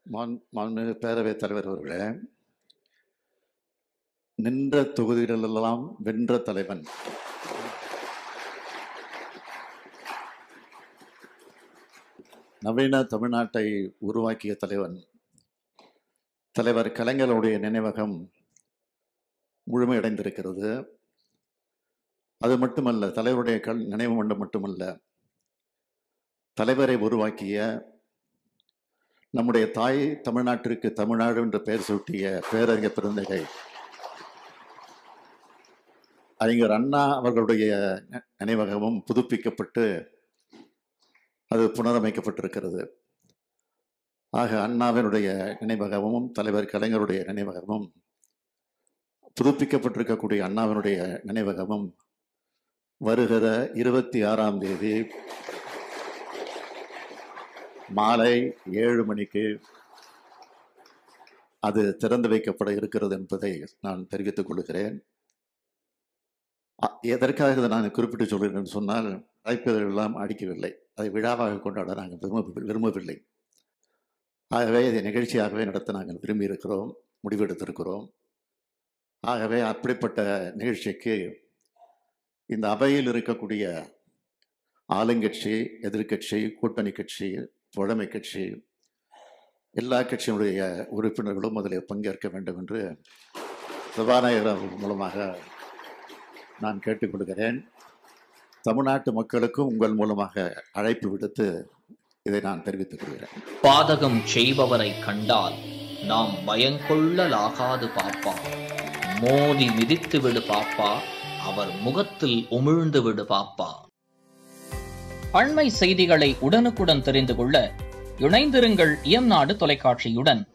மாண் மாண்பு பேரவைத் தலைவர் அவர்களே நின்ற தொகுதிகளெல்லாம் வென்ற தலைவன் நவீன தமிழ்நாட்டை உருவாக்கிய தலைவன் தலைவர் கலைஞருடைய நினைவகம் முழுமையடைந்திருக்கிறது அது மட்டுமல்ல தலைவருடைய கல் நினைவு மன்றம் மட்டுமல்ல தலைவரை உருவாக்கிய நம்முடைய தாய் தமிழ்நாட்டிற்கு தமிழ்நாடு என்று பெயர் சூட்டிய பேரறிஞர் பெருந்தகை அறிஞர் அண்ணா அவர்களுடைய நி- நினைவகமும் புதுப்பிக்கப்பட்டு அது புனரமைக்கப்பட்டிருக்கிறது ஆக அண்ணாவினுடைய நினைவகமும் தலைவர் கலைஞருடைய நினைவகமும் புதுப்பிக்கப்பட்டிருக்கக்கூடிய அண்ணாவினுடைய நினைவகமும் வருகிற இருபத்தி ஆறாம் தேதி மாலை ஏழு மணிக்கு அது திறந்து வைக்கப்பட இருக்கிறது என்பதை நான் தெரிவித்துக் கொள்கிறேன் அ- எதற்காக இதை நான் குறிப்பிட்டு சொல்கிறேன் சொன்னால் அழைப்புகள் எல்லாம் அடிக்கவில்லை அதை விழாவாக கொண்டாட நாங்கள் விரும்ப விரும்பவில்லை ஆகவே இதை நிகழ்ச்சியாகவே நடத்த நாங்கள் விரும்பி இருக்கிறோம் முடிவெடுத்திருக்கிறோம் ஆகவே அப்படிப்பட்ட நிகழ்ச்சிக்கு இந்த அவையில் இருக்கக்கூடிய ஆளுங்கட்சி எதிர்க்கட்சி கூட்டணி கட்சி தோழமை கட்சி எல்லா கட்சியினுடைய உறுப்பினர்களும் அதில் பங்கேற்க வேண்டும் என்று சபாநாயகர் அவர்கள் மூலமாக நான் கேட்டுக்கொள்கிறேன் தமிழ்நாட்டு மக்களுக்கும் உங்கள் மூலமாக அழைப்பு விடுத்து இதை நான் தெரிவித்துக் கொள்கிறேன் பாதகம் செய்பவரை கண்டால் நாம் பயங்கொள்ளலாகாது பாப்பா மோதி மிதித்து விடு பாப்பா அவர் முகத்தில் உமிழ்ந்து விடு பாப்பா அண்மை செய்திகளை உடனுக்குடன் தெரிந்து கொள்ள இணைந்திருங்கள் இயம்நாடு தொலைக்காட்சியுடன்